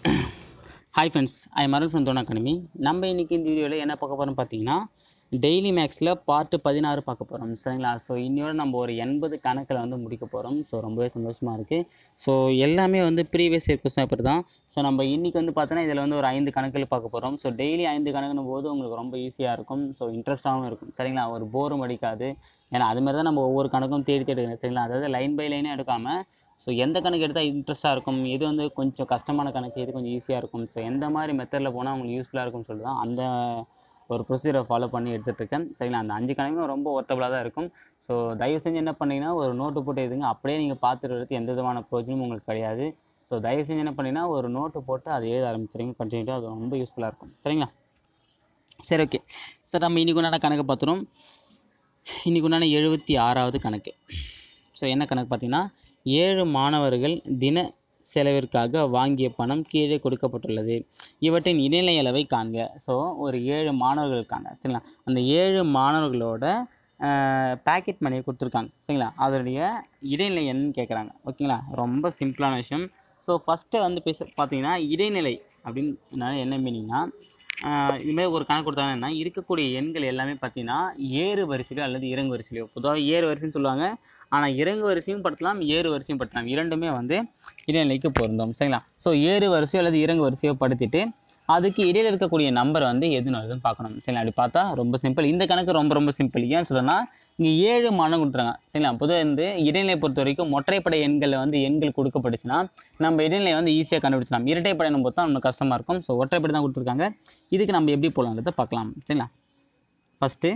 hi friends I மருள் from தோன் academy நம்ம இன்றைக்கி இந்த வீடியோவில் என்ன பார்க்க போகிறோம் பார்த்தீங்கன்னா டெய்லி மேக்ஸில் பார்ட்டு பதினாறு பார்க்க போகிறோம் சரிங்களா ஸோ இன்னையோட நம்ம ஒரு எண்பது கணக்கில் வந்து முடிக்க போகிறோம் ஸோ ரொம்பவே சந்தோஷமாக இருக்குது ஸோ எல்லாமே வந்து ப்ரீவியஸ் இயர் கொஸ்டின் பேப்பர் தான் ஸோ நம்ம இன்றைக்கி வந்து பார்த்தோன்னா இதில் வந்து ஒரு ஐந்து கணக்கில் பார்க்க போகிறோம் ஸோ டெய்லி ஐந்து கணக்குன்னு போது உங்களுக்கு ரொம்ப ஈஸியாக இருக்கும் ஸோ இன்ட்ரெஸ்ட்டாகவும் இருக்கும் சரிங்களா ஒரு போரும் அடிக்காது ஏன்னா அது மாதிரி தான் நம்ம ஒவ்வொரு கணக்கும் தேடி தேடி எடுக்கணும் சரிங்களா அதாவது லைன் பை லைனே எடுக்காமல் ஸோ எந்த கணக்கு எடுத்தால் இன்ட்ரெஸ்ட்டாக இருக்கும் எது வந்து கொஞ்சம் கஷ்டமான கணக்கு எது கொஞ்சம் ஈஸியாக இருக்கும் ஸோ எந்த மாதிரி மெத்தடில் போனால் உங்களுக்கு யூஸ்ஃபுல்லாக இருக்கும்னு சொல்லிட்டு தான் அந்த ஒரு ப்ரொசீஜரை ஃபாலோ பண்ணி எடுத்துகிட்டு இருக்கேன் சரிங்களா அந்த அஞ்சு கணக்கும் ரொம்ப ஒர்த்தபுளாக தான் இருக்கும் ஸோ தயவு செஞ்சு என்ன பண்ணீங்கன்னா ஒரு நோட்டு போட்டு எழுதுங்க அப்படியே நீங்கள் பார்த்துட்டு எடுத்து எந்த விதமான பிரயோஜனமும் உங்களுக்கு கிடையாது ஸோ தயவு செஞ்சு என்ன பண்ணீங்கன்னா ஒரு நோட்டு போட்டு அதை எழுத ஆரம்பிச்சிருங்க கண்டினியூட்டாக அது ரொம்ப யூஸ்ஃபுல்லாக இருக்கும் சரிங்களா சரி ஓகே சார் நம்ம இன்றைக்கி உண்டான கணக்கு பார்த்துரும் இன்றைக்கி உண்டான எழுபத்தி ஆறாவது கணக்கு ஸோ என்ன கணக்கு பார்த்தீங்கன்னா ஏழு மாணவர்கள் தின செலவிற்காக வாங்கிய பணம் கீழே கொடுக்கப்பட்டுள்ளது இவற்றின் இடைநிலை அளவை காண்க ஸோ ஒரு ஏழு மாணவர்கள் இருக்காங்க சரிங்களா அந்த ஏழு மாணவர்களோட பேக்கெட் மணியை கொடுத்துருக்காங்க சரிங்களா அதனுடைய இடைநிலை என்னன்னு கேட்குறாங்க ஓகேங்களா ரொம்ப சிம்பிளான விஷயம் ஸோ ஃபஸ்ட்டு வந்து பேச பார்த்தீங்கன்னா இடைநிலை அப்படின்னு என்ன மீனிங்னா இதுமாதிரி ஒரு கணக்கு கொடுத்தாங்கன்னா இருக்கக்கூடிய எண்கள் எல்லாமே பார்த்தீங்கன்னா ஏறு வரிசையிலோ அல்லது இறங்கு வரிசையிலையோ பொதுவாக ஏறு வரிசைன்னு சொல்லுவாங்க ஆனால் இறங்கு வரிசையும் படுத்தலாம் ஏறு வரிசையும் படுத்தலாம் இரண்டுமே வந்து இடைநிலைக்கு பொருந்தும் சரிங்களா ஸோ ஏறு வரிசையோ அல்லது இறங்கு வரிசையோ படுத்திட்டு அதுக்கு இடையில் இருக்கக்கூடிய நம்பர் வந்து எதுன்னு வருதுன்னு பார்க்கணும் சரிங்களா அப்படி பார்த்தா ரொம்ப சிம்பிள் இந்த கணக்கு ரொம்ப ரொம்ப சிம்பிள் ஏன் சொல்லணும்னா இங்கே ஏழு மானம் கொடுத்துறாங்க சரிங்களா பொதுவாக வந்து இடைநிலை பொறுத்த வரைக்கும் ஒற்றைப்படை எண்களில் வந்து எண்கள் கொடுக்கப்பட்டுச்சுன்னா நம்ம இடைநிலை வந்து ஈஸியாக கண்டுபிடிச்சலாம் இரட்டைப்படை நம்ம தான் நமக்கு கஷ்டமாக இருக்கும் ஸோ ஒற்றைப்படை தான் கொடுத்துருக்காங்க இதுக்கு நம்ம எப்படி போகலான்றதை பார்க்கலாம் சரிங்களா ஃபஸ்ட்டு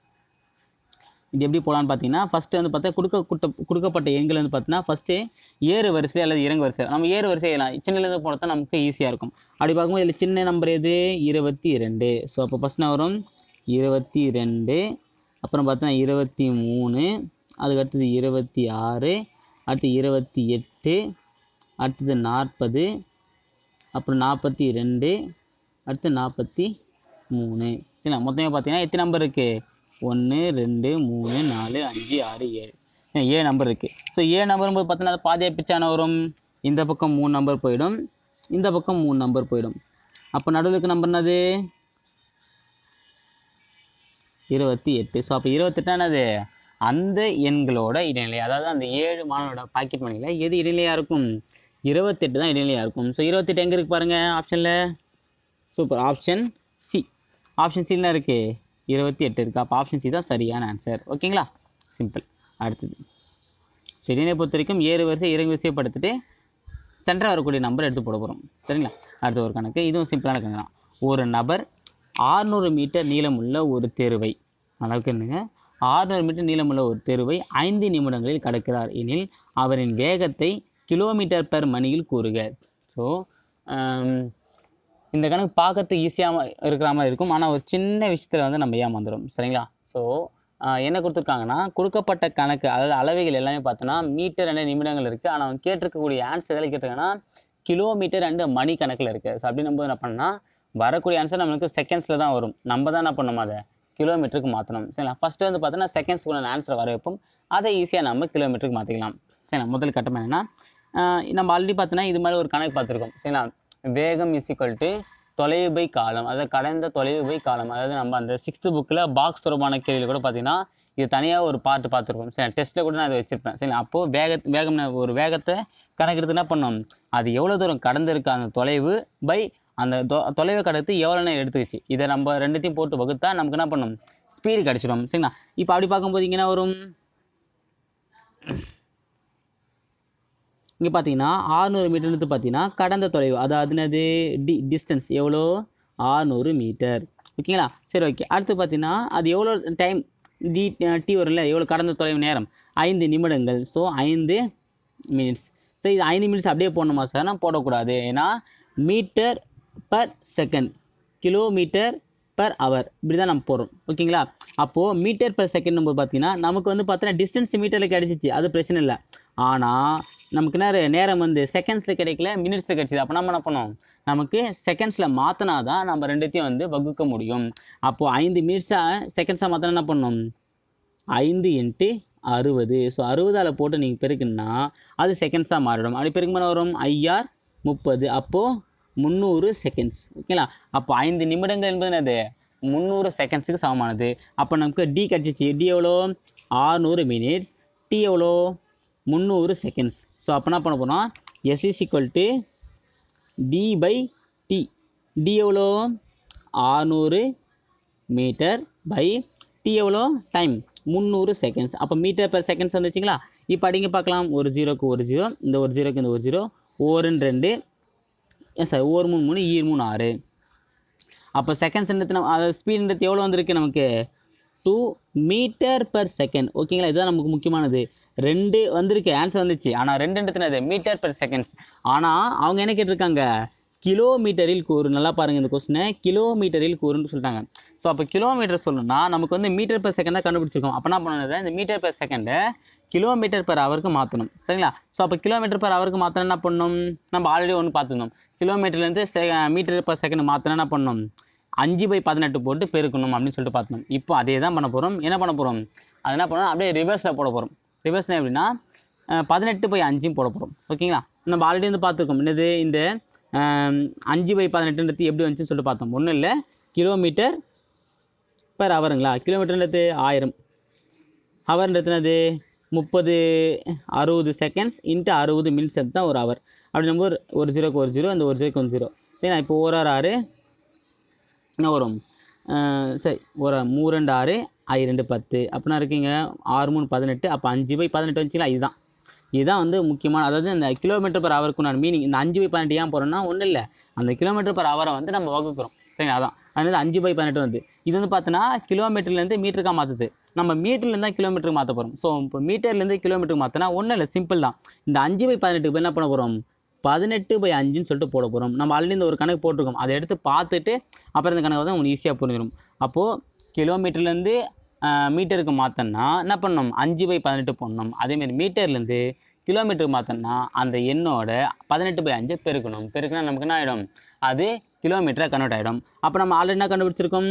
இது எப்படி போகலான்னு பார்த்தீங்கன்னா ஃபஸ்ட்டு வந்து பார்த்தா கொடுக்க குட்ட கொடுக்கப்பட்ட எண்கள் வந்து பார்த்தீங்கன்னா ஃபஸ்ட்டு ஏறு வரிசை அல்லது இறங்கு வரிசை நம்ம ஏறு வரிசை எல்லாம் சின்னலேருந்து போனால் நமக்கு ஈஸியாக இருக்கும் அப்படி பார்க்கும்போது இதில் சின்ன நம்பர் எது இருபத்தி ரெண்டு ஸோ அப்போ ஃபஸ்ட் என்ன வரும் இருபத்தி ரெண்டு அப்புறம் பார்த்தோன்னா இருபத்தி மூணு அதுக்கு அடுத்தது இருபத்தி ஆறு அடுத்து இருபத்தி எட்டு அடுத்தது நாற்பது அப்புறம் நாற்பத்தி ரெண்டு அடுத்து நாற்பத்தி மூணு சரிங்களா மொத்தமே பார்த்தீங்கன்னா எத்தனை நம்பர் இருக்குது ஒன்று ரெண்டு மூணு நாலு அஞ்சு ஆறு ஏழு ஏழு நம்பர் இருக்குது ஸோ ஏழு நம்பர் போது பார்த்தோன்னா பாதியாக பிச்சான வரும் இந்த பக்கம் மூணு நம்பர் போயிடும் இந்த பக்கம் மூணு நம்பர் போயிடும் அப்போ நடுவில் இருக்க நம்பர் என்னது இருபத்தி எட்டு ஸோ அப்போ இருபத்தெட்டானது அந்த எண்களோட இடைநிலை அதாவது அந்த ஏழு மாணவனோட பாக்கெட் மணியில் எது இடைநிலையாக இருக்கும் இருபத்தெட்டு தான் இடைநிலையாக இருக்கும் ஸோ இருபத்தெட்டு எங்கே இருக்குது பாருங்கள் ஆப்ஷனில் சூப்பர் ஆப்ஷன் சி ஆப்ஷன் சியில் இருக்குது இருபத்தி எட்டு இருக்குது அப்போ ஆப்ஷன் சி தான் சரியான ஆன்சர் ஓகேங்களா சிம்பிள் அடுத்தது ஸோ இடைநிலை பொறுத்த வரைக்கும் ஏறு வரிசை இறங்கு வரிசையை படுத்துட்டு சென்டர் வரக்கூடிய நம்பர் எடுத்து போட போகிறோம் சரிங்களா அடுத்த ஒரு கணக்கு இதுவும் சிம்பிளான கணக்கு தான் ஒரு நபர் ஆறுநூறு மீட்டர் நீளமுள்ள ஒரு தெருவை அளவுக்கு என்னங்க ஆறுநூறு மீட்டர் நீளமுள்ள ஒரு தெருவை ஐந்து நிமிடங்களில் கடக்கிறார் எனில் அவரின் வேகத்தை கிலோமீட்டர் பெர் மணியில் கூறுக ஸோ இந்த கணக்கு பார்க்கறதுக்கு ஈஸியாக இருக்கிற மாதிரி இருக்கும் ஆனால் ஒரு சின்ன விஷயத்தில் வந்து நம்ம ஏமாந்துடும் சரிங்களா ஸோ என்ன கொடுத்துருக்காங்கன்னா கொடுக்கப்பட்ட கணக்கு அதாவது அளவைகள் எல்லாமே பார்த்தோன்னா மீட்டர் ரெண்டு நிமிடங்கள் இருக்குது ஆனால் அவங்க கேட்டிருக்கக்கூடிய ஆன்சர் எதில் கேட்டிருக்காங்கன்னா கிலோமீட்டர் ரெண்டு மணி கணக்கில் இருக்குது ஸோ அப்படி நம்ம என்ன பண்ணால் வரக்கூடிய ஆன்சர் நம்மளுக்கு செகண்ட்ஸில் தான் வரும் நம்ம தான் என்ன பண்ணணும் அதை கிலோமீட்டருக்கு மாற்றணும் சரிங்களா ஃபஸ்ட்டு வந்து பார்த்தோன்னா செகண்ட்ஸ்க்குள்ள ஆன்சரை வர வைப்போம் அதை ஈஸியாக நம்ம கிலோமீட்டருக்கு மாற்றிக்கலாம் சரிங்களா முதல் கட்டம் என்னென்னா நம்ம ஆல்ரெடி பார்த்தோன்னா இது மாதிரி ஒரு கணக்கு பார்த்துருக்கோம் சரிங்களா வேகம் இஸ் ஈக்குவல் டு தொலைவு பை காலம் அதாவது கடந்த தொலைவு பை காலம் அதாவது நம்ம அந்த சிக்ஸ்த்து புக்கில் பாக்ஸ் தொடர்பான கேள்வியில் கூட பார்த்தீங்கன்னா இது தனியாக ஒரு பார்ட்டு பார்த்துருக்கோம் சரி டெஸ்ட்டில் கூட நான் அதை வச்சுருப்பேன் சரி அப்போது வேக வேகம் ஒரு வேகத்தை கணக்கெடுத்து என்ன பண்ணோம் அது எவ்வளோ தூரம் கடந்திருக்கு அந்த தொலைவு பை அந்த தொ தொலைவை கடத்து எவ்வளோ நேரம் எடுத்துக்கிச்சு இதை நம்ம ரெண்டுத்தையும் போட்டு வகுத்தா நமக்கு என்ன பண்ணும் ஸ்பீடு கிடச்சிடும் சரிங்களா இப்போ அப்படி பார்க்கும்போது இங்கே என்ன வரும் இங்கே பார்த்தீங்கன்னா ஆறுநூறு மீட்டர்னு பார்த்தீங்கன்னா கடந்த தொலைவு அதாவது என்னது டி டிஸ்டன்ஸ் எவ்வளோ ஆறுநூறு மீட்டர் ஓகேங்களா சரி ஓகே அடுத்து பார்த்தீங்கன்னா அது எவ்வளோ டைம் டி டி வரும்ல எவ்வளோ கடந்த தொலைவு நேரம் ஐந்து நிமிடங்கள் ஸோ ஐந்து மினிட்ஸ் ஸோ இது ஐந்து மினிட்ஸ் அப்படியே போடணுமா சார் நான் போடக்கூடாது ஏன்னா metre per second kilometre per hour இப்படி தான் நம்ம போடுறோம் ஓகேங்களா அப்போது மீட்டர் பர் செகண்ட் நம்ம பார்த்தீங்கன்னா நமக்கு வந்து பார்த்தீங்கன்னா டிஸ்டன்ஸ் மீட்டரில் கிடச்சிச்சு அது பிரச்சனை இல்லை ஆனால் நமக்கு நேரம் நேரம் வந்து செகண்ட்ஸில் கிடைக்கல மினிட்ஸில் கிடச்சிது அப்போ நம்ம என்ன பண்ணோம் நமக்கு செகண்ட்ஸில் மாற்றினா தான் நம்ம ரெண்டுத்தையும் வந்து வகுக்க முடியும் அப்போது ஐந்து மினிட்ஸாக செகண்ட்ஸாக மாற்றினா என்ன பண்ணணும் ஐந்து இன்ட்டு அறுபது ஸோ அறுபதால் போட்டு நீங்கள் பெருக்குன்னா அது செகண்ட்ஸாக மாறிடும் அப்படி பெருக்கும்போது வரும் ஐஆர் முப்பது அப்போது முந்நூறு செகண்ட்ஸ் ஓகேங்களா அப்போ ஐந்து நிமிடங்கள் என்பது என்னது முந்நூறு செகண்ட்ஸுக்கு சமமானது அப்போ நமக்கு டி கிடச்சிச்சு டி எவ்வளோ ஆறுநூறு மினிட்ஸ் டி எவ்வளோ முந்நூறு செகண்ட்ஸ் ஸோ அப்போ என்ன பண்ண போகிறோம் S is equal to D by T D எவ்வளோ ஆறுநூறு மீட்டர் பை டி எவ்வளோ டைம் முந்நூறு செகண்ட்ஸ் அப்போ மீட்டர் per செகண்ட்ஸ் வந்துச்சுங்களா இப்போ அடிங்க பார்க்கலாம் ஒரு ஜீரோக்கு ஒரு ஜீரோ இந்த ஒரு ஜீரோக்கு இந்த ஒரு ஜீரோ ஓருன்னு ரெண்டு சார் ஒரு மூணு மூணு ஈர் மூணு ஆறு அப்போ செகண்ட்ஸ்ன்றது நம்ம அதாவது ஸ்பீடுன்றது எவ்வளோ வந்திருக்கு நமக்கு டூ மீட்டர் per செகண்ட் ஓகேங்களா இதுதான் நமக்கு முக்கியமானது ரெண்டு வந்திருக்கு ஆன்சர் வந்துச்சு ஆனால் ரெண்டுன்றது மீட்டர் per செகண்ட்ஸ் ஆனால் அவங்க என்ன கேட்டிருக்காங்க கிலோமீட்டரில் கூறு நல்லா பாருங்கள் இந்த கொஸ்டினை கிலோமீட்டரில் கூறுன்னு சொல்லிட்டாங்க ஸோ அப்போ கிலோமீட்டர் சொல்லணும்னா நமக்கு வந்து மீட்டர் per செகண்ட் தான் கண்டுபிடிச்சிருக்கோம் அப்போ என்ன பண்ணணும் இந்த மீட்டர் per செகண்டை கிலோமீட்டர் per ஹவருக்கு மாற்றணும் சரிங்களா ஸோ அப்போ கிலோமீட்டர் per ஹவருக்கு மாற்றணும் என்ன பண்ணணும் நம்ம ஆல்ரெடி ஒன்று பார்த்துருந்தோம் கிலோமீட்டர்லேருந்து செ மீட்டர் per செகண்ட் மாற்றணும் என்ன பண்ணணும் அஞ்சு பை பதினெட்டு போட்டு பெருக்கணும் அப்படின்னு சொல்லிட்டு பார்த்தோம் இப்போ அதே தான் பண்ண போகிறோம் என்ன பண்ண போகிறோம் அது என்ன பண்ணோம் அப்படியே ரிவர்ஸில் போட போகிறோம் ரிவர்ஸில் எப்படின்னா அஹ், பதினெட்டு பை அஞ்சும் போட போகிறோம் ஓகேங்களா நம்ம ஆல்ரெடி வந்து பார்த்துருக்கோம் என்னது இந்த அஹ், அஞ்சு பை பதினெட்டுன்றது எப்படி வந்துச்சுன்னு சொல்லிட்டு பார்த்தோம் ஒன்றும் இல்லை கிலோமீட்டர் பெர் ஹவருங்களா கிலோமீட்டர்ன்றது ஆயிரம் ஹவர்ன்றது என்னது முப்பது அறுபது செகண்ட்ஸ் இன்ட்டு அறுபது மினிட்ஸ் தான் ஒரு ஹவர் அப்படி நம்ம ஒரு ஒரு ஜீரோக்கு ஒரு ஜீரோ அந்த ஒரு ஜீரோக்கு ஒரு ஜீரோ சரி இப்போ ஒரு ஆறு ஆறு என்ன வரும் அஹ் சரி ஒரு மூணு ரெண்டு ஆறு ஐ ரெண்டு பத்து அப்படின்னா இருக்கீங்க ஆறு மூணு பதினெட்டு அப்போ அஞ்சு பை பதினெட்டு வந்துச்சுங்களா இதுதான் இதுதான் வந்து முக்கியமான அதாவது இந்த கிலோமீட்டர் பர் ஹவருக்கு நான் மீனிங் இந்த அஞ்சு பை பதினெட்டு ஏன் போகிறோம்னா ஒன்றும் இல்லை அந்த கிலோமீட்டர் பர் ஹவரை வந்து நம்ம வகுக்கிறோம் சரி அதான் அதனால அஞ்சு பை பதினெட்டு வந்து இது வந்து பார்த்தோன்னா கிலோமீட்டர்லேருந்து மீட்டருக்காக மாற்றுது நம்ம மீட்டர்லேருந்து தான் கிலோமீட்டருக்கு மாற்ற போகிறோம் ஸோ இப்போ மீட்டர்லேருந்து கிலோமீட்டருக்கு மாற்றினா ஒன்றும் இல்லை சிம்பிள் தான் இந்த அஞ்சு பை பதினெட்டுக்கு போய் என்ன பண்ண போகிறோம் பதினெட்டு பை அஞ்சுன்னு சொல்லிட்டு போட போகிறோம் நம்ம ஆல்ரெடி இந்த ஒரு கணக்கு போட்டிருக்கோம் அதை எடுத்து பார்த்துட்டு அப்புறம் இந்த கணக்கு வந்து உங்களுக்கு ஈஸியாக புரிஞ்சிடும் அப்போது கிலோமீட்டர்லேருந்து மீட்டருக்கு மாற்றோன்னா என்ன பண்ணணும் அஞ்சு பை பதினெட்டு போடணும் அதேமாரி மீட்டர்லேருந்து கிலோமீட்டருக்கு மாற்றோன்னா அந்த எண்ணோட பதினெட்டு பை அஞ்சு பெருக்கணும் பெருக்கினா நமக்கு என்ன ஆகிடும் அது கிலோமீட்டராக கன்வெர்ட் ஆகிடும் அப்போ நம்ம ஆல்ரெடி என்ன கண்டுபிடிச்சிருக்கோம்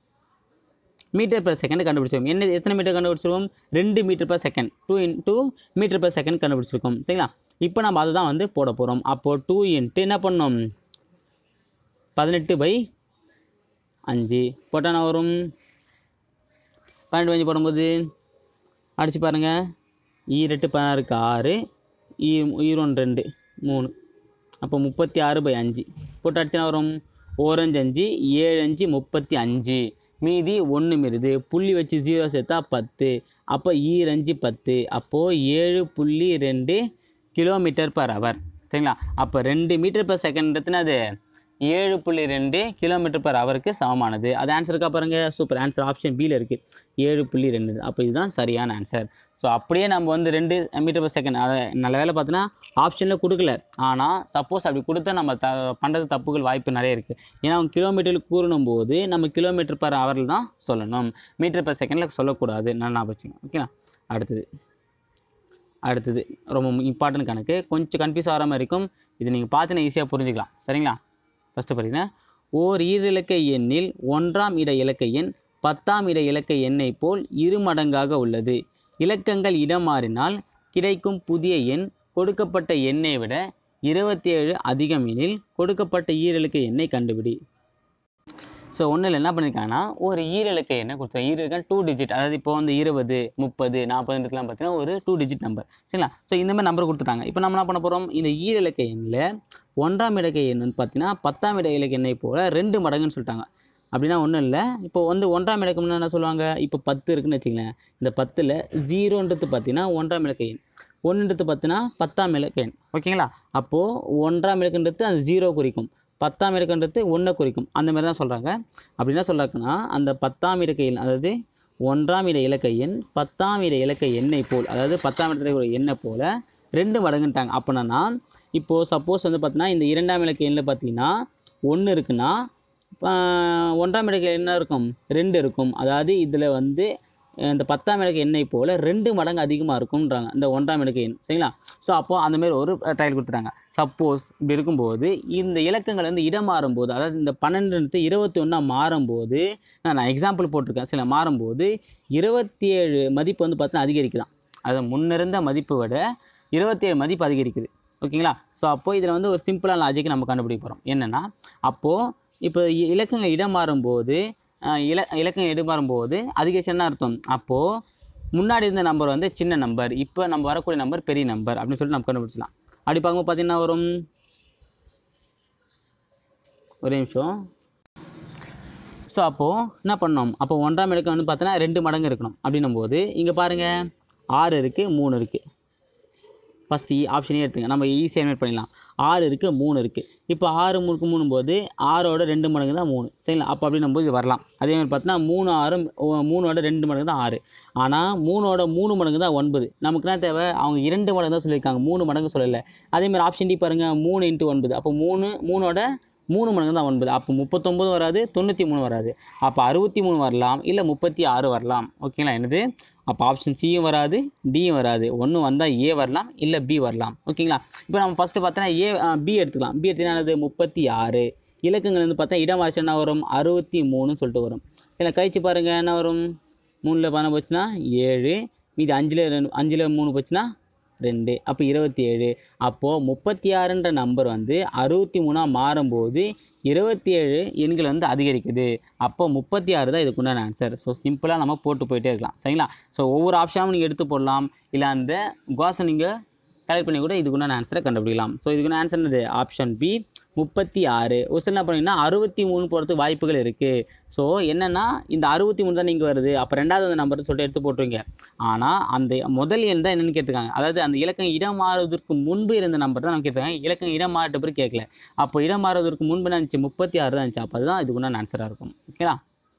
மீட்டர் per செகண்ட் கண்டுபிடிச்சிருக்கோம் என்ன எத்தனை மீட்டர் கண்டுபிடிச்சிருக்கோம் ரெண்டு metre per second two in two metre per second கண்டுபிடிச்சிருக்கோம் சரிங்களா இப்போ நம்ம அதை தான் வந்து போட போகிறோம் அப்போது டூ இன்ட்டு என்ன பண்ணோம் பதினெட்டு பை அஞ்சு போட்டால் என்ன வரும் பன்னெண்டு அஞ்சு போடும்போது அடிச்சு பாருங்கள் ஈரெட்டு பதினாறுக்கு ஆறு ஈ ஈரோன் ரெண்டு மூணு அப்போ முப்பத்தி ஆறு பை அஞ்சு போட்டு அடிச்சுனா வரும் ஓரஞ்சு அஞ்சு ஏழு அஞ்சு முப்பத்தி அஞ்சு மீதி ஒன்று மீறுது புள்ளி வச்சு ஜீரோ சேர்த்தா பத்து அப்போ ஈரஞ்சு பத்து அப்போது ஏழு புள்ளி ரெண்டு கிலோமீட்டர் பர் ஹவர் சரிங்களா அப்போ ரெண்டு மீட்டர் per செகண்ட் அது ஏழு புள்ளி ரெண்டு கிலோமீட்டர் பர் ஹவருக்கு சமமானது அது ஆன்சருக்கா பாருங்கள் சூப்பர் ஆன்சர் ஆப்ஷன் பியில் இருக்குது ஏழு புள்ளி ரெண்டு அப்போ இதுதான் சரியான ஆன்சர் ஸோ அப்படியே நம்ம வந்து ரெண்டு மீட்டர் per செகண்ட் அதை நல்ல வேலை பார்த்தோன்னா ஆப்ஷனில் கொடுக்கல ஆனால் சப்போஸ் அப்படி கொடுத்தா நம்ம த பண்ணுறது தப்புகள் வாய்ப்பு நிறைய இருக்குது ஏன்னா அவங்க கிலோமீட்டருக்கு கூறணும் போது நம்ம கிலோமீட்டர் பர் ஹவரில் தான் சொல்லணும் மீட்டர் per செகண்டில் சொல்லக்கூடாது நல்லா ஞாபகம் வச்சுக்கோங்க ஓகேங்களா அடுத்தது அடுத்தது ரொம்ப இம்பார்ட்டன்ட் கணக்கு கொஞ்சம் கன்ஃபியூஸ் ஆகிற மாதிரி இருக்கும் இது நீங்கள் பார்த்து ஈஸியாக புரிஞ்சுக்கலாம் சரிங்களா ஃபஸ்ட்டு பார்த்தீங்கன்னா ஓர் ஈரிலக்க எண்ணில் ஒன்றாம் இட இலக்க எண் பத்தாம் இட இலக்க எண்ணை போல் இரு மடங்காக உள்ளது இலக்கங்கள் இடம் மாறினால் கிடைக்கும் புதிய எண் கொடுக்கப்பட்ட எண்ணை விட இருபத்தி ஏழு அதிகம் எனில் கொடுக்கப்பட்ட ஈரிலக்க எண்ணை கண்டுபிடி ஸோ ஒன்றில் என்ன பண்ணியிருக்காங்கன்னா ஒரு ஈரிலக்க எண்ணை கொடுத்தாங்க ஈரிலக்க டூ டிஜிட் அதாவது இப்போ வந்து இருபது முப்பது நாற்பதுலாம் பார்த்தீங்கன்னா ஒரு டூ டிஜிட் நம்பர் சரிங்களா ஸோ இந்த மாதிரி நம்பர் கொடுத்துட்டாங்க இப்போ நம்ம என்ன பண்ண போகிறோம் இந்த ஈரிலக்க எண்ணில் ஒன்றாம் இலக்க எண் வந்து பார்த்தீங்கன்னா பத்தாம் இட இலக்க எண்ணை போல் ரெண்டு மடங்குன்னு சொல்லிட்டாங்க அப்படின்னா ஒன்றும் இல்லை இப்போ வந்து ஒன்றாம் இலக்கம்னு என்ன சொல்லுவாங்க இப்போ பத்து இருக்குன்னு வச்சுங்களேன் இந்த பத்தில் ஜீரோன்றது பார்த்தீங்கன்னா ஒன்றாம் இலக்க எண் ஒன்றுன்றது பார்த்தீங்கன்னா பத்தாம் இலக்க எண் ஓகேங்களா அப்போது ஒன்றாம் இலக்கன்றது அந்த ஜீரோ குறிக்கும் பத்தாம் இலக்கன்றது ஒன்றை குறிக்கும் அந்த மாதிரி தான் சொல்கிறாங்க அப்படி என்ன சொல்கிறாங்கன்னா அந்த பத்தாம் இலக்க எண் அதாவது ஒன்றாம் இட இலக்க எண் பத்தாம் இட இலக்க எண்ணை போல் அதாவது பத்தாம் இடத்துல ஒரு எண்ணை போல் ரெண்டு மடங்குன்ட்டாங்க அப்படின்னா இப்போது சப்போஸ் வந்து பார்த்தீங்கன்னா இந்த இரண்டாம் இலக்க எண்ணில் பார்த்தீங்கன்னா ஒன்று இருக்குன்னா ஆஹ், ஒன்றாம் இலக்க என்ன இருக்கும் ரெண்டு இருக்கும் அதாவது இதில் வந்து அஹ், இந்த பத்தாம் இலக்க எண்ணை போல் ரெண்டு மடங்கு அதிகமாக இருக்கும்ன்றாங்க இந்த ஒன்றாம் இலக்க எண் சரிங்களா ஸோ அப்போது அந்த மாதிரி ஒரு ட்ரையல் கொடுத்துட்டாங்க சப்போஸ் இப்படி இருக்கும்போது இந்த இலக்கங்கள் வந்து இடம் மாறும்போது அதாவது இந்த பன்னெண்டு இருபத்தி ஒன்றா மாறும்போது நான் நான் எக்ஸாம்பிள் போட்டிருக்கேன் சில மாறும்போது இருபத்தி ஏழு மதிப்பு வந்து பார்த்தீங்கன்னா அதிகரிக்குதான் அது முன்னிருந்த மதிப்பை விட இருபத்தி ஏழு மதிப்பு அதிகரிக்குது ஓகேங்களா ஸோ அப்போது இதில் வந்து ஒரு சிம்பிளான லாஜிக் நம்ம கண்டுபிடிக்க போகிறோம் என்னென்னா அப்போது இப்போ இ- இலக்கங்கள் இடம் மாறும்போது அஹ், இல இலக்கங்கள் இடம் மாறும்போது அதிகபட்சம் என்ன அர்த்தம் அப்போது முன்னாடி இருந்த நம்பர் வந்து சின்ன நம்பர் இப்போ நம்ம வரக்கூடிய நம்பர் பெரிய நம்பர் அப்படின்னு சொல்லிட்டு நம்ம கண்டுபிடிச்சலாம் அப்படி பார்க்கும்போது பார்த்தீங்கன்னா வரும் ஒரே நிமிஷம் ஸோ அப்போது என்ன பண்ணோம் அப்போ ஒன்றாம் இலக்கம் வந்து பார்த்தோன்னா ரெண்டு மடங்கு இருக்கணும் அப்படின்னும் போது இங்கே பாருங்கள் ஆறு இருக்குது மூணு இருக்குது ஃபஸ்ட்டு ஆப்ஷனே எடுத்துங்க நம்ம ஈஸியாக நோட் பண்ணிடலாம் ஆறு இருக்குது மூணு இருக்குது இப்போ ஆறு மூணுக்கு மூணு போது ஆறோட ரெண்டு மடங்கு தான் மூணு சரிங்களா அப்போ அப்படின்னும் போது இது வரலாம் அதே மாதிரி பார்த்தோன்னா மூணு ஆறு ஓ- மூணோட ரெண்டு மடங்கு தான் ஆறு ஆனால் மூணோட மூணு மடங்கு தான் ஒன்பது நமக்கு என்ன தேவை அவங்க இரண்டு மடங்கு தான் சொல்லியிருக்காங்க மூணு மடங்கு சொல்லலை அதே மாதிரி ஆப்ஷன் டி பாருங்கள் மூணு இன்ட்டு ஒன்பது அப்போ மூணு மூணோட மூணு மடங்கு தான் ஒன்பது அப்போ முப்பத்தொம்பது வராது தொண்ணூற்றி மூணு வராது அப்போ அறுபத்தி மூணு வரலாம் இல்லை முப்பத்தி ஆறு வரலாம் ஓகேங்களா என்னது அப்போ ஆப்ஷன் சியும் வராது டியும் வராது ஒன்று வந்தால் ஏ வரலாம் இல்லை பி வரலாம் ஓகேங்களா இப்போ நம்ம ஃபஸ்ட்டு பார்த்தோன்னா ஏ பி எடுத்துக்கலாம் பி எடுத்தீங்கன்னா என்னது முப்பத்தி ஆறு இலக்கங்கள் வந்து பார்த்தா இடம் ஆச்சு என்ன வரும் அறுபத்தி மூணுன்னு சொல்லிட்டு வரும் சரி கழிச்சு பாருங்கள் என்ன வரும் மூணில் பணம் போச்சுன்னா ஏழு மீதி அஞ்சில் ரெண்டு அஞ்சில் மூணு போச்சுன்னா ரெண்டு அப்போ இருபத்தி ஏழு அப்போது முப்பத்தி ஆறுன்ற நம்பர் வந்து அறுபத்தி மூணாக மாறும்போது இருபத்தி ஏழு எண்கள் வந்து அதிகரிக்குது அப்போ முப்பத்தி ஆறு தான் இதுக்குண்டான ஆன்சர் ஸோ சிம்பிளாக நம்ம போட்டு போயிட்டே இருக்கலாம் சரிங்களா ஸோ ஒவ்வொரு ஆப்ஷனும் நீங்கள் எடுத்து போடலாம் இல்லை அந்த கோஸை நீங்கள் கலெக்ட் பண்ணி கூட இதுக்குண்டான ஆன்சரை கண்டுபிடிக்கலாம் ஸோ இதுக்குண்டான ஆன்சர் என்னது ஆப்ஷன் பி முப்பத்தி ஆறு ஒரு சில என்ன பண்ணீங்கன்னா அறுபத்தி மூணு போகிறதுக்கு வாய்ப்புகள் இருக்குது ஸோ என்னென்னா இந்த அறுபத்தி மூணு தான் நீங்கள் வருது அப்போ ரெண்டாவது அந்த நம்பர் சொல்லிட்டு எடுத்து போட்டுருவீங்க ஆனால் அந்த முதல் எண் தான் என்னென்னு கேட்டிருக்காங்க அதாவது அந்த இலக்கம் இடம் மாறுவதற்கு முன்பு இருந்த நம்பர் தான் நம்ம கேட்டிருக்காங்க இலக்கம் இடம் மாறிட்ட பிறகு கேட்கல அப்போ இடம் மாறுவதற்கு முன்பு என்ன இருந்துச்சு முப்பத்தி ஆறு தான் இருந்துச்சு அப்போ அதுதான் இதுக்குண்டான ஆன்சராக இருக்கும் ஓகேங்களா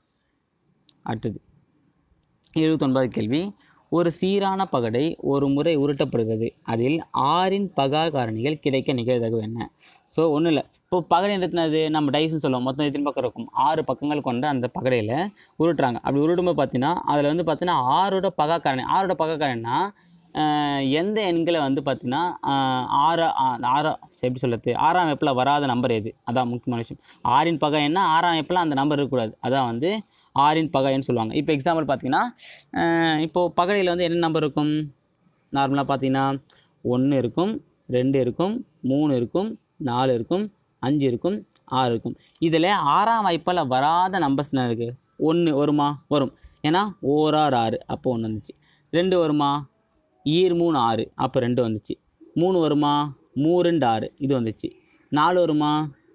அடுத்தது எழுபத்தொன்பது கேள்வி ஒரு சீரான பகடை ஒரு முறை உருட்டப்படுகிறது அதில் ஆறின் பகா காரணிகள் கிடைக்க நிகழ்தகவு என்ன ஸோ ஒன்றும் இல்லை இப்போ பகடை என்னது நம்ம டைஸ்னு சொல்லுவோம் மொத்தம் எத்தனை பக்கம் இருக்கும் ஆறு பக்கங்கள் கொண்ட அந்த பகடையில் உருட்டுறாங்க அப்படி உருட்டும்போது பார்த்தீங்கன்னா அதில் வந்து பார்த்தீங்கன்னா ஆறோட பகா காரணி ஆறோட பகா காரணினா ஆஹ், எந்த எண்களை வந்து பார்த்தீங்கன்னா ஆஹ், ஆறா ஆ- ஆறா சரி, எப்படி சொல்லுறது ஆறாம் வெப்பில் வராத நம்பர் எது அதான் முக்கியமான விஷயம் ஆறின் பகை என்ன ஆறாம் வெப்பில் அந்த நம்பர் இருக்கக்கூடாது அதான் வந்து ஆறின் பகைன்னு சொல்லுவாங்க இப்போ எக்ஸாம்பிள் பார்த்தீங்கன்னா ஆஹ், இப்போது பகடையில் வந்து என்ன நம்பர் இருக்கும் நார்மலாக பார்த்தீங்கன்னா ஒன்று இருக்கும் ரெண்டு இருக்கும் மூணு இருக்கும் நாலு இருக்கும் அஞ்சு இருக்கும் ஆறு இருக்கும் இதில் ஆறாம் வாய்ப்பால் வராத நம்பர்ஸ் என்ன இருக்குது ஒன்று வருமா வரும் ஏன்னா ஓரார் ஆறு அப்போ ஒன்று வந்துச்சு ரெண்டு வருமா ஈர் மூணு ஆறு அப்போ ரெண்டு வந்துச்சு மூணு வருமா மூ ரெண்டு ஆறு இது வந்துச்சு நாலு வருமா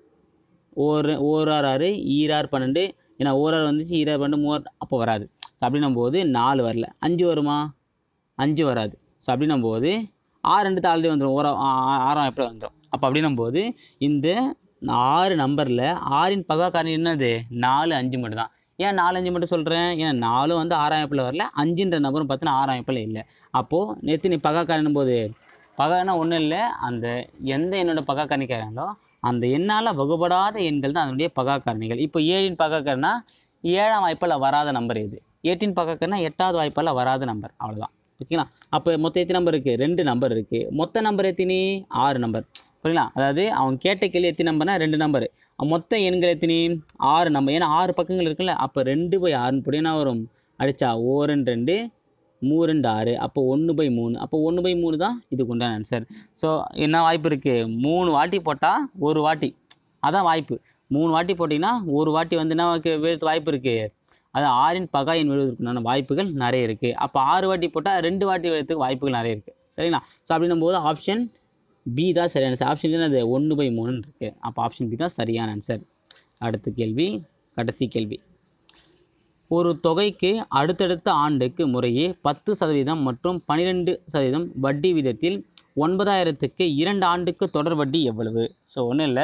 ஓர் ஓரார் ஆறு ஈரார் பன்னெண்டு ஏன்னா ஓரார் வந்துச்சு ஈரார் பன்னெண்டு மூவார் அப்போ வராது ஸோ அப்படின்னும் போது நாலு வரல அஞ்சு வருமா அஞ்சு வராது ஸோ அப்படின்னும் போது ஆறு ரெண்டு ஆல்ரெடி வந்துடும் ஓரா ஆ- ஆ- ஆறாம் எப்படி வந்துடும் அப்போ அப்படின்னும் போது இந்த ஆறு நம்பரில் ஆறின் பகா காரணம் என்னது நாலு அஞ்சு மட்டும் தான் ஏன் நாலு அஞ்சு மட்டும் சொல்கிறேன் ஏன்னா நாலும் வந்து ஆறாம் எப்பில் வரல அஞ்சுன்ற நம்பரும் பார்த்தீங்கன்னா ஆறாம் எப்பில் இல்லை அப்போது நேற்று நீ பகா காரணம் போது பகானா ஒன்றும் இல்லை அந்த எந்த எண்ணோட பகா காரணிக்காரங்களோ அந்த எண்ணால் வகுபடாத எண்கள் தான் அதனுடைய பகா காரணிகள் இப்போ ஏழின் பகா காரனா ஏழாம் வாய்ப்பால் வராத நம்பர் எது எட்டின் பகா காரனா எட்டாவது வாய்ப்பால் வராத நம்பர் அவ்வளோதான் ஓகேங்களா அப்போ மொத்தம் எத்தனை நம்பர் இருக்குது ரெண்டு நம்பர் இருக்குது மொத்த நம்பர் எத்தினி ஆறு நம்பர் புரியுங்களா அதாவது அவன் கேட்ட கேள்வி எத்தனை நம்பர்னா ரெண்டு நம்பர் மொத்த எண்கள் எத்தினி ஆறு நம்பர் ஏன்னா ஆறு பக்கங்கள் இருக்குல்ல அப்போ ரெண்டு பை ஆறுன்னு போட்டு என்ன வரும் அடிச்சா ஓரன் ரெண்டு மூ ரெண்டு ஆறு அப்போ ஒன்று பை மூணு அப்போ ஒன்று பை மூணு தான் இதுக்கு உண்டான ஆன்சர் ஸோ என்ன வாய்ப்பு இருக்குது மூணு வாட்டி போட்டால் ஒரு வாட்டி அதான் வாய்ப்பு மூணு வாட்டி போட்டிங்கன்னா ஒரு வாட்டி வந்து என்ன விழுத்து வாய்ப்பு இருக்குது அது ஆறின் பகாயின் விழுவதற்குண்டான வாய்ப்புகள் நிறைய இருக்குது அப்போ ஆறு வாட்டி போட்டால் ரெண்டு வாட்டி விழுறதுக்கு வாய்ப்புகள் நிறைய இருக்குது சரிங்களா ஸோ அப்படின்னும் போது ஆப்ஷன் பி தான் சரியான ஆன்சர் ஆப்ஷன் என்னது ஒன்று பை மூணுன்னு இருக்குது அப்போ ஆப்ஷன் பி தான் சரியான ஆன்சர் அடுத்த கேள்வி கடைசி கேள்வி ஒரு தொகைக்கு அடுத்தடுத்த ஆண்டுக்கு முறையே பத்து சதவீதம் மற்றும் பன்னிரெண்டு சதவீதம் வட்டி விதத்தில் ஒன்பதாயிரத்துக்கு இரண்டு ஆண்டுக்கு தொடர் வட்டி எவ்வளவு ஸோ ஒன்றும் இல்லை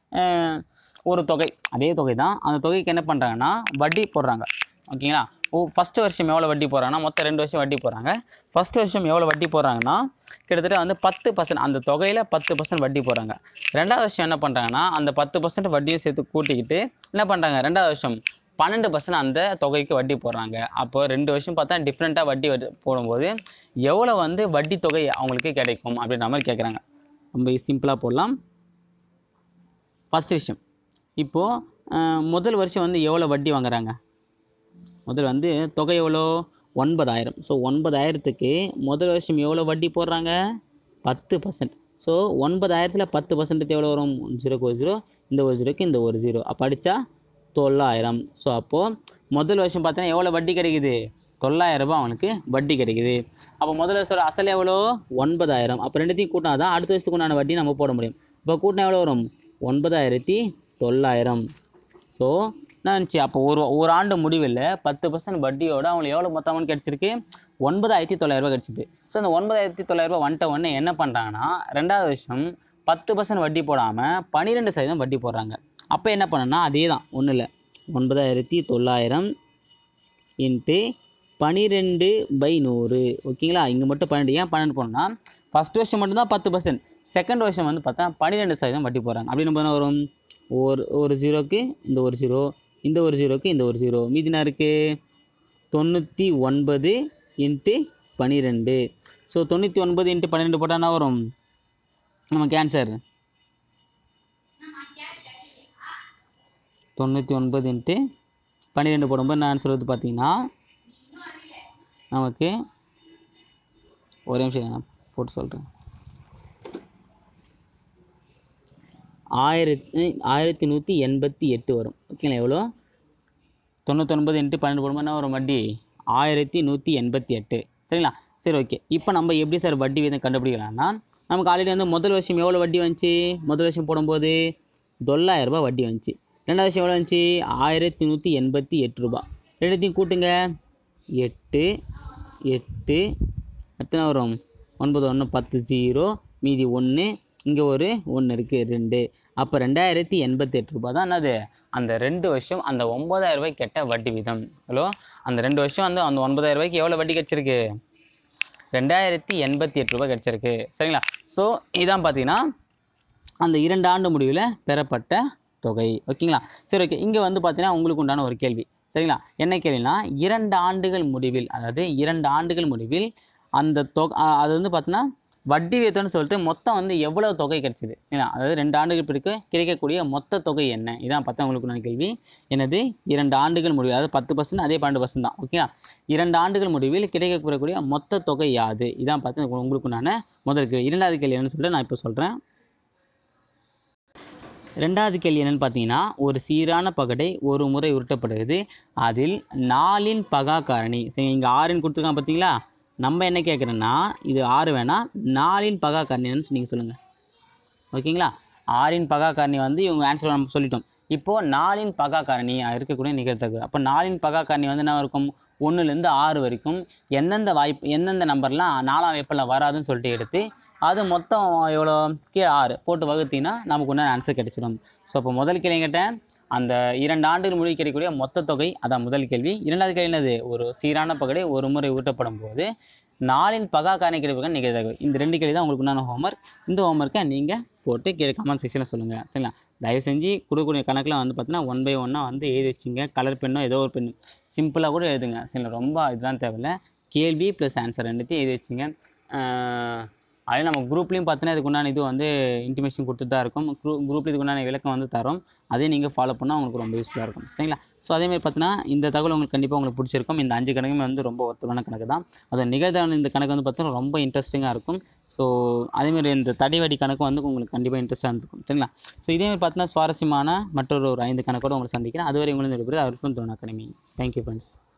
ஒரு தொகை அதே தொகை தான் அந்த தொகைக்கு என்ன பண்ணுறாங்கன்னா வட்டி போடுறாங்க ஓகேங்களா ஓ ஃபஸ்ட்டு வருஷம் எவ்வளோ வட்டி போடுறாங்கன்னா மொத்தம் ரெண்டு வருஷம் வட்டி போடுறாங்க ஃபஸ்ட் வருஷம் எவ்வளோ வட்டி போடுறாங்கன்னா கிட்டத்தட்ட வந்து பத்து பர்சன்ட் அந்த தொகையில் பத்து பர்சன்ட் வட்டி போடுறாங்க ரெண்டாவது வருஷம் என்ன பண்ணுறாங்கன்னா அந்த பத்து பர்சன்ட் வட்டியும் சேர்த்து கூட்டிக்கிட்டு என்ன பண்ணுறாங்க ரெண்டாவது வருஷம் பன்னெண்டு பர்சன்ட் அந்த தொகைக்கு வட்டி போடுறாங்க அப்போ ரெண்டு வருஷம் பார்த்தா டிஃப்ரெண்ட்டாக வட்டி வட்டி போடும்போது எவ்வளோ வந்து வட்டி தொகை அவங்களுக்கு கிடைக்கும் அப்படின்ற மாதிரி கேட்குறாங்க ரொம்ப சிம்பிளாக போடலாம் ஃபஸ்ட் விஷயம் இப்போது முதல் வருஷம் வந்து எவ்வளோ வட்டி வாங்குறாங்க முதல் வந்து தொகை எவ்வளோ ஒன்பதாயிரம் ஸோ ஒன்பதாயிரத்துக்கு முதல் வருஷம் எவ்வளோ வட்டி போடுறாங்க பத்து பர்சன்ட் ஸோ ஒன்பதாயிரத்தில் பத்து பர்சன்ட் எவ்வளோ வரும் ஜீரோக்கு ஒரு ஜீரோ இந்த ஒரு ஜீரோக்கு இந்த ஒரு ஜீரோ அப்போ அடித்தா தொள்ளாயிரம் ஸோ அப்போது முதல் வருஷம் பார்த்தீங்கன்னா எவ்வளோ வட்டி கிடைக்குது தொள்ளாயிரம் ரூபாய் அவனுக்கு வட்டி கிடைக்குது அப்போ முதல் வருஷத்தோட அசல் எவ்வளோ ஒன்பதாயிரம் அப்போ ரெண்டுத்தையும் கூட்டினா தான் அடுத்த வருஷத்துக்கு உண்டான வட்டி நம்ம போட முடியும் இப்போ கூட்டினா எவ்வளோ வரும் ஒன்பதாயிரத்தி தொள்ளாயிரம் ஸோ நினச்சி அப்போ ஒரு ஒரு ஆண்டு முடிவில் பத்து பர்சன்ட் வட்டியோட அவங்களுக்கு எவ்வளோ மொத்த அமௌண்ட் கிடச்சிருக்கு ஒன்பதாயிரத்தி தொள்ளாயிரரூபா கிடச்சிது ஸோ அந்த ஒன்பதாயிரத்தி தொள்ளாயிரரூபா வந்துட்ட உடனே என்ன பண்ணுறாங்கன்னா ரெண்டாவது வருஷம் பத்து பர்சன்ட் வட்டி போடாமல் பன்னிரெண்டு சதவீதம் வட்டி போடுறாங்க அப்போ என்ன பண்ணணும்னா அதே தான் ஒன்றும் இல்லை ஒன்பதாயிரத்தி தொள்ளாயிரம் இன்ட்டு பன்னிரெண்டு பை நூறு ஓகேங்களா இங்கே மட்டும் பன்னெண்டு ஏன் பன்னெண்டு போனோம்னா ஃபஸ்ட் வருஷம் மட்டும்தான் பத்து பர்சன்ட் செகண்ட் வருஷம் வந்து பார்த்தா பன்னிரெண்டு சதவீதம் வட்டி போடுறாங்க அப்படின்னு பார்த்தா வரும் ஒரு ஒரு ஜீரோக்கு இந்த ஒரு ஜீரோ இந்த ஒரு ஜீரோக்கு இந்த ஒரு ஜீரோ மீதி என்ன இருக்குது தொண்ணூற்றி ஒன்பது இன்ட்டு பன்னிரெண்டு ஸோ தொண்ணூற்றி ஒன்பது இன்ட்டு பன்னிரெண்டு போட்டால் என்ன வரும் நமக்கு ஆன்சர் தொண்ணூற்றி ஒன்பது இன்ட்டு பன்னிரெண்டு போடும்போது என்ன ஆன்சர் வந்து பார்த்தீங்கன்னா நமக்கு ஒரே நிமிஷம் நான் போட்டு சொல்கிறேன் ஆயிரத்தி ஆயிரத்தி நூற்றி எண்பத்தி எட்டு வரும் ஓகேங்களா எவ்வளோ தொண்ணூத்தொன்பது இன்ட்டு பன்னெண்டு போடும்போது என்ன வரும் வட்டி ஆயிரத்தி நூற்றி எண்பத்தி எட்டு சரிங்களா சரி ஓகே இப்போ நம்ம எப்படி சார் வட்டி வீதம் கண்டுபிடிக்கலாம்னா நமக்கு ஆல்ரெடி வந்து முதல் வருஷம் எவ்வளோ வட்டி வந்துச்சு முதல் வருஷம் போடும்போது தொள்ளாயிரரூபா வட்டி வந்துச்சு ரெண்டாவது வருஷம் எவ்வளோ வந்துச்சு ஆயிரத்தி நூற்றி எண்பத்தி எட்டு ரூபா ரெண்டுத்தையும் கூட்டுங்க எட்டு எட்டு எத்தனை வரும் ஒன்பது ஒன்று பத்து ஜீரோ மீதி ஒன்று இங்கே ஒரு ஒன்று இருக்குது ரெண்டு அப்போ ரெண்டாயிரத்தி எண்பத்தி எட்டு ரூபா தான் என்னது அந்த ரெண்டு வருஷம் அந்த ஒம்பதாயிரம் ரூபாய்க்கு கெட்ட வட்டி வீதம் ஹலோ அந்த ரெண்டு வருஷம் வந்து அந்த ஒன்பதாயிரம் ரூபாய்க்கு எவ்வளோ வட்டி கிடச்சிருக்கு ரெண்டாயிரத்தி எண்பத்தி எட்டு ரூபாய் கிடச்சிருக்கு சரிங்களா ஸோ இதான் பார்த்தீங்கன்னா அந்த இரண்டு ஆண்டு முடிவில் பெறப்பட்ட தொகை ஓகேங்களா சரி ஓகே இங்கே வந்து பார்த்தீங்கன்னா உங்களுக்கு உண்டான ஒரு கேள்வி சரிங்களா என்ன கேள்வினா இரண்டு ஆண்டுகள் முடிவில் அதாவது இரண்டு ஆண்டுகள் முடிவில் அந்த தொகை அது வந்து பார்த்தீங்கன்னா வட்டி வீதம்னு சொல்லிட்டு மொத்தம் வந்து எவ்வளோ தொகை கிடைச்சிது ஏன்னா அதாவது ரெண்டு ஆண்டுகள் பிறகு கிடைக்கக்கூடிய மொத்த தொகை என்ன இதான் பார்த்தா உங்களுக்கு உண்டான கேள்வி என்னது இரண்டு ஆண்டுகள் முடிவில் அதாவது பத்து பர்சன்ட் அதே பன்னெண்டு பர்சன்ட் தான் ஓகேங்களா இரண்டு ஆண்டுகள் முடிவில் கிடைக்கக்கூடிய மொத்த தொகை யாது இதான் பார்த்து உங்களுக்கு உண்டான முதல் கேள்வி இரண்டாவது கேள்வி என்னன்னு சொல்லிட்டு நான் இப்போ சொல்கிறேன் ரெண்டாவது கேள்வி என்னன்னு பார்த்தீங்கன்னா ஒரு சீரான பகடை ஒரு முறை உருட்டப்படுகிறது அதில் நாலின் பகா காரணி சரி இங்கே ஆறுன்னு கொடுத்துருக்கான் பார்த்தீங்களா நம்ம என்ன கேட்குறோன்னா இது ஆறு வேணாம் நாலின் பகா காரணின்னு நீங்கள் சொல்லுங்கள் ஓகேங்களா ஆறின் பகா காரணி வந்து இவங்க ஆன்சர் நம்ம சொல்லிட்டோம் இப்போது நாலின் பகா காரணி இருக்கக்கூடிய நிகழ்த்தகு அப்போ நாலின் பகா காரணி வந்து என்ன இருக்கும் ஒன்றுலேருந்து ஆறு வரைக்கும் எந்தெந்த வாய்ப்பு எந்தெந்த நம்பர்லாம் நாலாம் வாய்ப்பில் வராதுன்னு சொல்லிட்டு எடுத்து அது மொத்தம் எவ்வளோ கீழே ஆறு போட்டு வகுத்தீங்கன்னா நமக்கு உண்டான ஆன்சர் கிடைச்சிடும் ஸோ இப்போ முதல் கேள்வி கேட்டேன் அந்த இரண்டு ஆண்டுகள் முடிவு கிடைக்கக்கூடிய மொத்த தொகை அதான் முதல் கேள்வி இரண்டாவது கேள்வி என்னது ஒரு சீரான பகடை ஒரு முறை ஊட்டப்படும் போது நாளின் பகா காரணி கிடைப்புகள் நிகழ்தகவு இந்த ரெண்டு கேள்வி தான் உங்களுக்கு உண்டான ஹோம்ஒர்க் இந்த ஹோம்ஒர்க்கை நீங்கள் போட்டு கீழே கமெண்ட் செக்ஷனில் சொல்லுங்கள் சரிங்களா தயவு செஞ்சு கொடுக்கக்கூடிய கணக்கில் வந்து பார்த்தீங்கன்னா ஒன் பை ஒன்னாக வந்து எழுதி வச்சுங்க கலர் பெண்ணோ ஏதோ ஒரு பெண்ணு சிம்பிளாக கூட எழுதுங்க சரிங்களா ரொம்ப இதெல்லாம் தேவையில்ல கேள்வி ப்ளஸ் ஆன்சர் ரெண்டுத்தையும் எழுதி வச்சுங்க அதே நம்ம குரூப்லேயும் பார்த்தீங்கன்னா இதுக்கு உண்டான இது வந்து இன்டிமேஷன் கொடுத்துட்டு தான் இருக்கும் குரூ குரூப்பில் இதுக்கு உண்டான விளக்கம் வந்து தரோம் அதே நீங்கள் ஃபாலோ பண்ணால் உங்களுக்கு ரொம்ப யூஸ்ஃபுல்லாக இருக்கும் சரிங்களா ஸோ அதேமாதிரி பார்த்தீங்கன்னா இந்த தகவல் உங்களுக்கு கண்டிப்பாக உங்களுக்கு பிடிச்சிருக்கும் இந்த அஞ்சு கணக்குமே வந்து ரொம்ப ஒத்துக்கான கணக்கு தான் அது நிகழ்தான இந்த கணக்கு வந்து பார்த்தீங்கன்னா ரொம்ப இன்ட்ரெஸ்டிங்காக இருக்கும் ஸோ அதேமாதிரி இந்த தடிவடி கணக்கு வந்து உங்களுக்கு கண்டிப்பாக இன்ட்ரெஸ்ட்டாக இருந்திருக்கும் சரிங்களா ஸோ இதேமாதிரி பார்த்தீங்கன்னா சுவாரஸ்யமான மற்றொரு ஒரு ஐந்து கணக்கோடு உங்களை சந்திக்கிறேன் அதுவரை உங்களுக்கு விடுபடுது அவருக்கும் தோண அகாடமி தேங்க்யூ ஃப்ரெண்ட்ஸ்